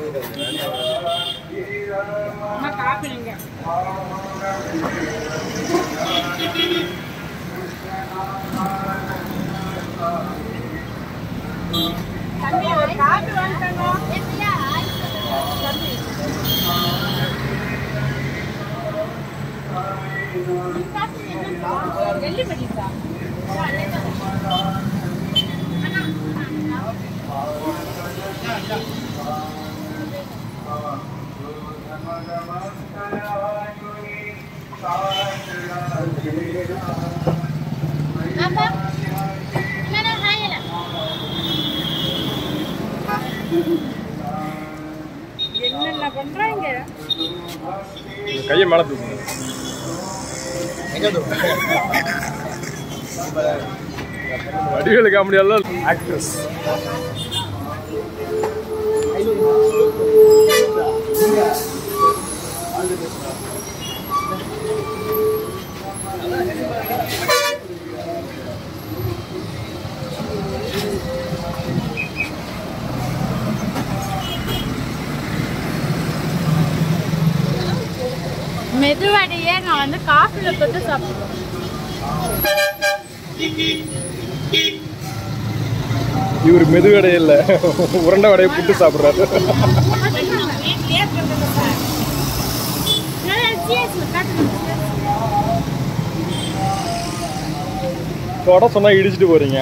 அம்மா காப்பி நீங்க தம்பி ஒரு காப்பி வாங்கிட்டாங்க தம்பி காப்பி என்னப்பா? வெள்ளி படிப்பா அப்பா என்னடா ஹாயல என்னென்ன பண்றாங்க கையை மேலே தூக்குங்க வடிவேலு காமெடி எல்லாம் ஆக்ட்ரஸ் மெதுவடையே நான் வந்து காஃபில போட்டு சாப்பிடுவேன் இவர் மெது வடை இல்ல உருண்டை வடையை புட்டு சாப்பிடுறாரு தொட சொன்னா இடிச்சிட்டு போறீங்க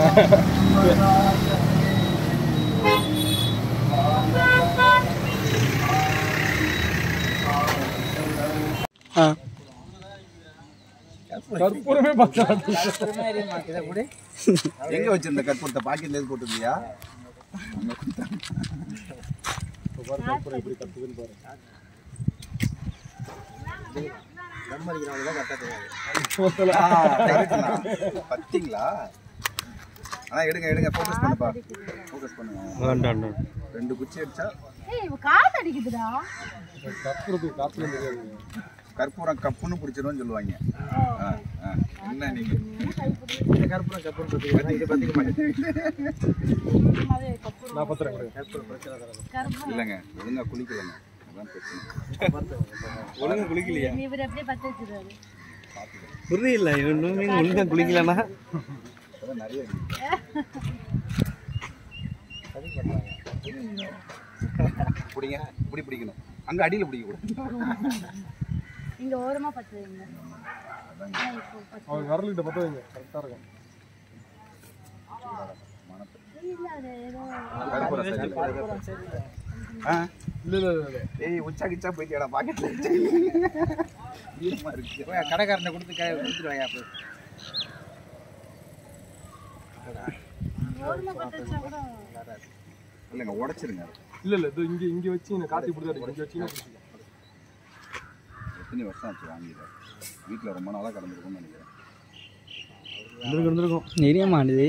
கற்பூரமே பார்த்தா எங்க வச்சிருந்த கற்பூரத்தை பாக்கெட்ல எது போட்டுருந்தியா பத்தீங்களா ஆனா எடுங்க எடுங்க ஃபோக்கஸ் பண்ணுப்பா ஃபோக்கஸ் பண்ணுங்க வேண்டாம் ரெண்டு குச்சி அடிச்சா ஏய் காத்து அடிக்குதுடா கற்பூரத்துக்கு காத்துல தெரியாது கற்பூரம் கப்புன்னு பிடிச்சிரும்னு சொல்லுவாங்க ஆ, ஆ. என்ன நீங்க நான் பத்திரம் இல்லைங்க ஒழுங்கா குளிக்கலங்க அதான் பிரச்சனை ஒழுங்கா குளிக்கலையா இவர் அப்படியே பத்து வச்சிருவாரு புரியல இன்னுமே ஒழுங்கா குளிக்கலன்னா அதான் நிறைய இருக்கு. பிடிங்க இப்படி பிடிக்கணும் அங்க அடியில பிடிக்க கூடாது இங்க ஓரமா பத்து வைங்க அவன் விரலிட்ட பத்த வைங்க கரெக்டா இருக்கும் இல்ல அது ஏதோ கற்பூரம் சரி ஆ இல்ல இல்ல இல்ல, இல்ல ஏய் உச்சா கிச்சா போயிட்டியாடா பாக்கெட்ல ஈரமா இருக்கு கடைக்காரனை கொடுத்து கொடுத்துருவாங்க ஓரமா பத்து வச்சா கூட இல்லைங்க உடைச்சிருங்க இல்ல இல்ல இது இங்க இங்க வச்சு நான் காத்தி இப்படி தான் அடிக்கும். இங்க வச்சீங்கன்னா பிடிச்சிக்கலாம். எத்தனை வருஷம் ஆச்சு வாங்கிட்டு வீட்டில் ரொம்ப நாளாக கடந்துருக்கும்னு நினைக்கிறேன் இருந்திருக்கும் இருந்திருக்கும் எரிய மாட்டுது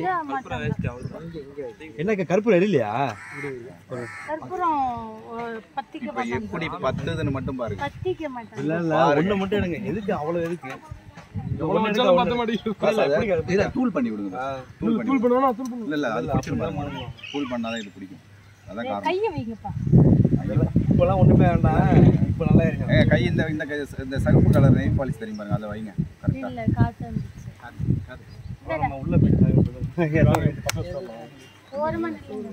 என்ன கருப்பு இல்லையா கற்பூரம் அஹ், பத்திக்க இப்போ எப்படி பத்துதுன்னு மட்டும் பாருங்க பத்திக்க மாட்டாங்க இல்ல இல்ல ஒண்ணு மட்டும் எடுங்க எதுக்கு அவ்வளவு எதுக்கு எவ்வளவு வச்சாலும் பத்த மாட்டேங்குது. இதை தூள் பண்ணி விடுங்க தூள் பண்ணி தூள் பண்ணுவேனா தூள் பண்ணுவேன் இல்லை இல்லை அது பிடிச்சிரும் பாருங்க தூள் பண்ணாதான் இது பிடிக்கும் அதான் காரணம் கையை வைங்கப்பா இப்பெல்லாம் ஒண்ணுமே வேண்டாம் இப்ப நல்லா இருக்கு ஏங்க கை இந்த இந்த கை இந்த சகப்பு கலர் நெயில் பாலிஷ் தெரியும் பாருங்க அதை வைங்க கரெக்டாக இல்ல காத்து வந்துச்சு நம்ம உள்ள போயிட்டு ஓரமா நில்லுங்க.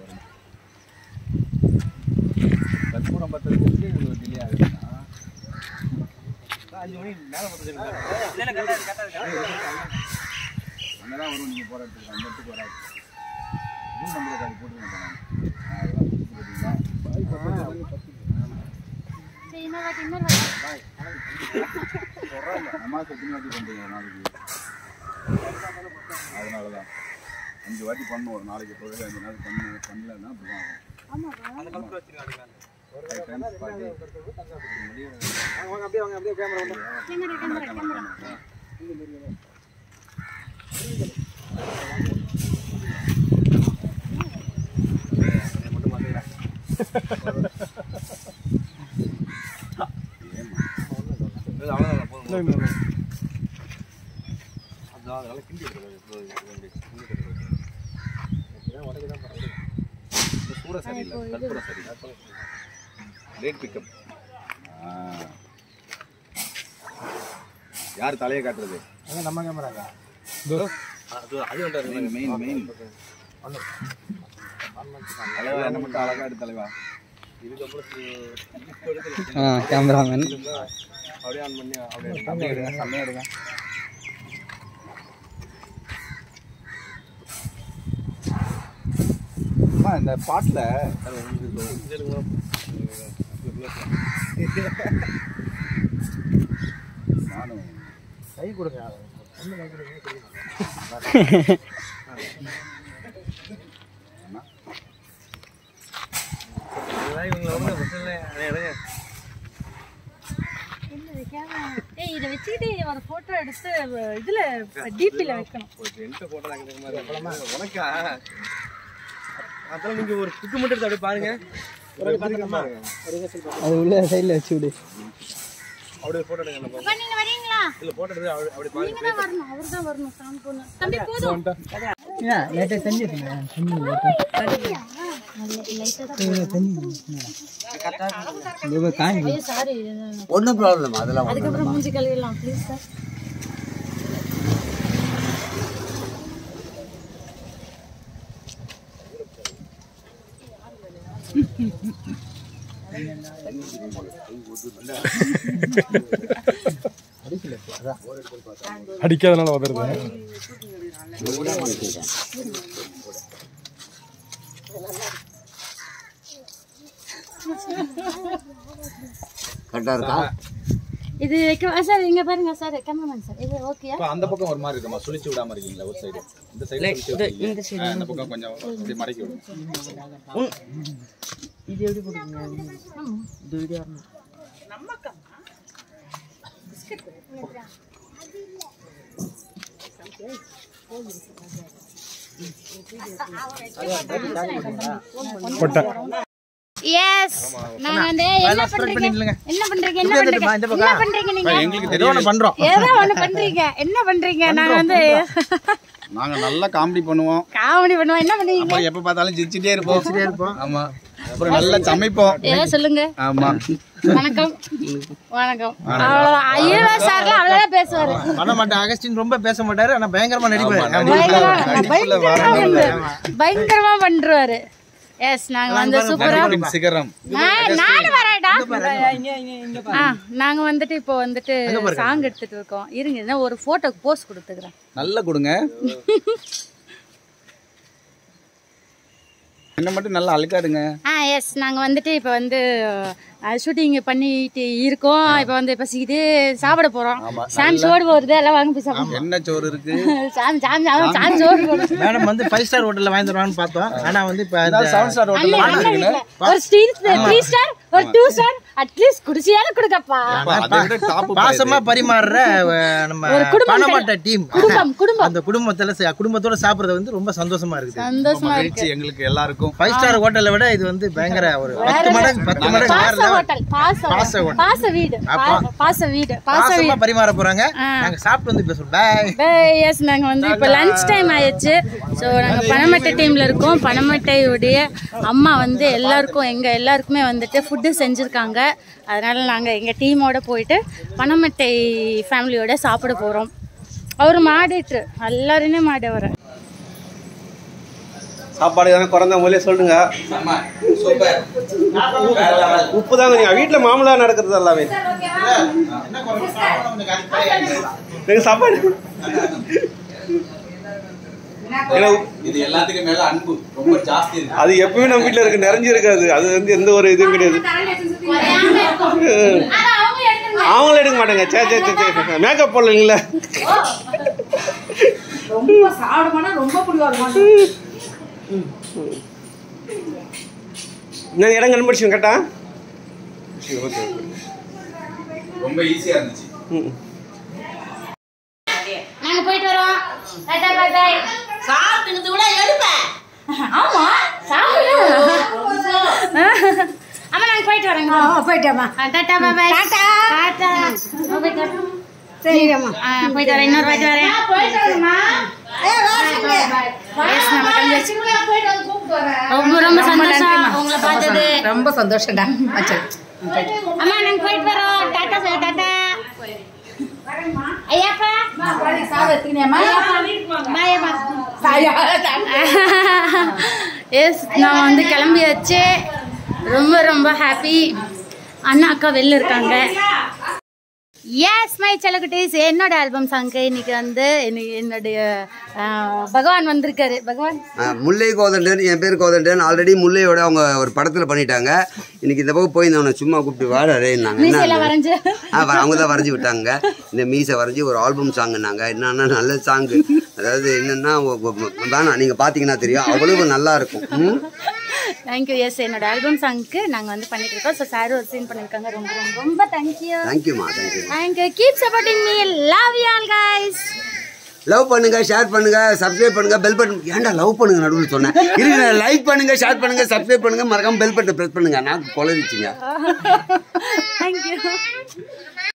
கற்பூரம் பத்துறதுக்கு உங்களுக்கு டிலே ஆகுதுன்னா அஞ்சு மணி மேல பத்து அங்கே தான் வரும் நீங்கள் போகிற இடத்துக்கு அந்த இடத்துக்கு வராது ஜூன் நம்பருக்கு அது போட்டுருங்க அதெல்லாம் பிடிச்சி பார்த்தீங்களா சரி இன்னொரு வாட்டி இன்னொரு வாட்டி அம்மா எத்தனை வாட்டி பண்ணுறீங்க ஒரு நாளைக்கு அதனால தான் அஞ்சு வாட்டி பண்ணும் ஒரு நாளைக்கு தொழில் அஞ்சு நாள் பண்ணு பண்ணலன்னா அப்படிதான் ஆகும் Five times forty. Camera camera camera இல்ல, இல்ல, இல்ல. சூட சரியில்லை கற்பூரம் சரியில்லை லேட் பிக்கப் யார் தலையை காட்டுறது அங்க நம்ம கேமராங்க மெயின் மெயின் தலைவா என்ன மட்டும் அழகா எடு தலைவா கேமராமேன் அப்படியே ஆன் பண்ணி அப்படியே எடுங்க. அப்படியே எடுங்க செம்மையா எடுங்க அம்மா இந்த பாட்டில் நானும் கை கொடுங்க ஏய் இதை வச்சுக்கிட்டு ஒரு போட்டோ எடுத்து இதுல டிபில வைக்கணும் உனக்கா அதெல்லாம் நீங்க ஒரு புக்கு மட்டும் எடுத்து அப்படியே பாருங்க ஒரு பாருங்கம்மா அது உள்ள சைடில் வச்சு விடு அப்படியே போட்டோ எடுங்க நம்ம அப்பா நீங்க வரீங்களா இல்ல போட்டோ எடுத்து அப்படி- அப்படி பாருங்க நீங்க தான் வரணும் அவர் தான் வரணும் சாமி பொண்ணு தம்பி போதும் லேட்டாக தண்ணி இருக்குங்க தண்ணி லேட்டாக காஞ்சி சாரி ஒன்றும் ப்ராப்ளம் அதெல்லாம் அதுக்கப்புறம் மூஞ்சி கழுவிடலாம் ப்ளீஸ் சார் அடிக்காதனால உதறது கரெக்டாக இருக்கா இது வைக்க சார் இங்க பாருங்க சார் கேமராமேன் சார் இது ஓகேயா இப்போ அந்த பக்கம் ஒரு மாதிரி இருக்குமா சுழிச்சு விடாம இருக்கீங்களா ஒரு சைடு இந்த சைடு இந்த சைடு இந்த பக்கம் கொஞ்சம் இப்படி மடக்கி விடுங்க இது எப்படி போட்டுருங்க இது எப்படி வரணும் கொட்டை எஸ் நாங்க வந்து என்ன பண்றீங்க என்ன பண்றீங்க என்ன பண்றீங்க என்ன பண்றீங்க நீங்க எங்களுக்கு தெரியும் பண்றோம் ஏதோ ஒண்ணு பண்றீங்க என்ன பண்றீங்க நாங்க வந்து நாங்க நல்லா காமெடி பண்ணுவோம் காமெடி பண்ணுவோம் என்ன பண்ணுவீங்க அப்புறம் எப்ப பார்த்தாலும் சிரிச்சுட்டே இருப்போம் இருப்போம் ஆமா அப்புறம் நல்லா சமைப்போம் ஏதோ சொல்லுங்க ஆமா வணக்கம் வணக்கம் அவ்வளவுதான் ஐயோ சார்ல அவ்வளவுதான் பேசுவாரு பண்ண மாட்டேன் அகஸ்டின் ரொம்ப பேச மாட்டாரு ஆனா பயங்கரமா நடிப்பாரு பயங்கரமா நடிப்புல பயங்கரமா வரணும் இல்ல. பண்றாரு. பயங்கரமா பண்றாரு எஸ் நாங்க வந்து சூப்பரா நடிப்பின் சிகரம் நான் நானும் வரேன்டா ஆ, நாங்க வந்துட்டு இப்போ வந்துட்டு சாங் எடுத்துட்டு இருக்கோம் இருங்க இன்னும் ஒரு போட்டோக்கு போஸ்ட் கொடுத்துக்கிறேன் நல்லா கொடுங்க என்ன மட்டும் நல்லா அழுக்காடுங்க ஆ எஸ் நாங்க வந்துட்டு இப்போ வந்து ஷூட்டிங் பண்ணிட்டு இருக்கோம் இப்போ வந்து பசிக்குது சாப்பிட போறோம் சாம் சோறு போடுறது எல்லாம் வாங்கி போய் சாப்பிடுவோம் என்ன சோறு இருக்கு சாம் சாம் சாம் சாம் சோறு போடுறது மேடம் வந்து ஃபைவ் ஸ்டார் ஹோட்டல்ல வாங்கி தருவான்னு பார்த்தோம் ஆனா வந்து இப்ப இந்த செவன் ஸ்டார் அண்ணே, அண்ணே வீட்ல ஒரு ஸ்டீல் த்ரீ ஸ்டார் ஒரு டூ ஸ்டார் அட்லீஸ்ட் குடிச்சியாலும் கொடுக்கப்பா அதை விட டாப் பாசமா பரிமாறுற அஹ், நம்ம ஒரு குடும்பம் பணமாட்ட டீம் குடும்பம் குடும்பம் அந்த குடும்பத்துல சே- குடும்பத்தோட சாப்பிடுறது வந்து ரொம்ப சந்தோஷமா இருக்குது சந்தோஷமா இருக்கு மகிழ்ச்சி எங்களுக்கு எல்லாருக்கும் ஃபைவ் ஸ்டார் ஹோட்டலை விட இது வந்து பயங்கர ஒரு பத்து மடங்கு பத்து மடங்கு வேற பாச level. ஹோட்டல் பாச பாச hotel. பாச வீடு பா- பாச வீடு பாச பாசமா வீடு பரிமாற போறாங்க நாங்க சாப்பிட்டு வந்து பேசுறோம் பாய் எஸ் நாங்க வந்து இப்போ லஞ்ச் டைம் ஆயிடுச்சு ஸோ நாங்க பனமட்டை டீம்ல இருக்கோம் பனமட்டையுடைய அம்மா வந்து எல்லாருக்கும் எங்க எல்லாருக்குமே வந்துட்டு ஃபுட்டு செஞ்சிருக்காங்க அதனால நாங்க எங்க டீமோட போயிட்டு பனமட்டை ஃபேமிலியோட சாப்பிட போறோம் அவர் மாடிட்டு எல்லாருமே மாடி வர சாப்பாடு எதனா குறைந்த முதலே சொல்லுங்க சூப்பர் உப்பு தாங்க நீங்க வீட்டுல மாமூலா நடக்கிறது எல்லாமே எங்க சாப்பாடு ஏன்னா இது எல்லாத்துக்கும் மேல அன்பு ரொம்ப ஜாஸ்தி இருக்கு அது எப்பவுமே நம்ம வீட்டுல இருக்கு நிறைஞ்சு இருக்காது அது வந்து எந்த ஒரு இதுவும் கிடையாது அவங்களும் எடுக்க மாட்டாங்க சே சே சே சே மேக்கப் போடலீங்களா நான் இடம் கண்டுபிடிச்சு கேட்டா ஓகே ரொம்ப ஈஸியா இருந்துச்சு ம் நாங்க போயிட்டு வரோம் டாடா பை பை சாப்பிட்டுக்கிட்டு கூட எடுப்பேன் ஆமா சாப்பிடு அம்மா நாங்க போயிட்டு வரோங்க போயிட்டோமா tata bye bye tata tata போயிட்டு வரோம் ஆ, போயிட்டு வரேன் இன்னொரு வாட்டி வரேன் Yes, நம்ம கிளம்பியாச்சு. ரொம்ப ரொம்ப சந்தோஷம் உங்களை பார்த்தது ரொம்ப சந்தோஷம்டா சரி அம்மா நாங்க போயிட்டு வரோம் டாடா சார் டாடா ஐயாப்பா எஸ் நான் வந்து கிளம்பியாச்சு ரொம்ப ரொம்ப ஹாப்பி அண்ணா அக்கா வெளில இருக்காங்க எஸ் மை செல்லக்குட்டீஸ் என்னோட ஆல்பம் சாங்க்கு இன்னைக்கு வந்து இன்னைக்கு என்னுடைய ஆ, பகவான் வந்திருக்காரு பகவான் ஆ, முல்லை கோதண்டன் என் பேர் கோதண்டன் ஆல்ரெடி முல்லையோட அவங்க ஒரு படத்தில் பண்ணிட்டாங்க இன்னைக்கு இந்த பக்கம் போயிருந்தவனை சும்மா கூப்பிட்டு வாடறேன்னாங்க மீசையெல்லாம் வரைஞ்சு ஆ வ- அவங்க தான் வரைஞ்சி விட்டாங்க இந்த மீசை வரைஞ்சி ஒரு ஆல்பம் சாங்குனாங்க என்னன்னா நல்ல சாங்கு அதாவது என்னன்னா ஒ- ஒ- வேணாம் நீங்கள் பார்த்தீங்கன்னா தெரியும் அவ்வளவு நல்லா இருக்கும் ம்? தேங்க்யூ எஸ் என்னோட ஆல்பம் சாங்க்கு நாங்கள் வந்து பண்ணிட்டு இருக்கோம் ஸோ சார் ஒரு சீன் பண்ணியிருக்காங்க ரொம்ப ரொம்ப ரொம்ப தேங்க்யூ தேங்க்யூம்மா thank you thank you keep supporting me love you all guys love பண்ணுங்க ஷேர் பண்ணுங்க சப்ஸ்கிரைப் பண்ணுங்க பெல் பட்டன் ஏன்டா லவ் பண்ணுங்க நடுவில் சொன்னேன் இருக்கு லைக் பண்ணுங்க ஷேர் பண்ணுங்க சப்ஸ்கிரைப் பண்ணுங்க மறக்காம பெல் பட்டன் ப்ரெஸ் பண்ணுங்க நான் குளறிச்சிங்க தேங்க்யூ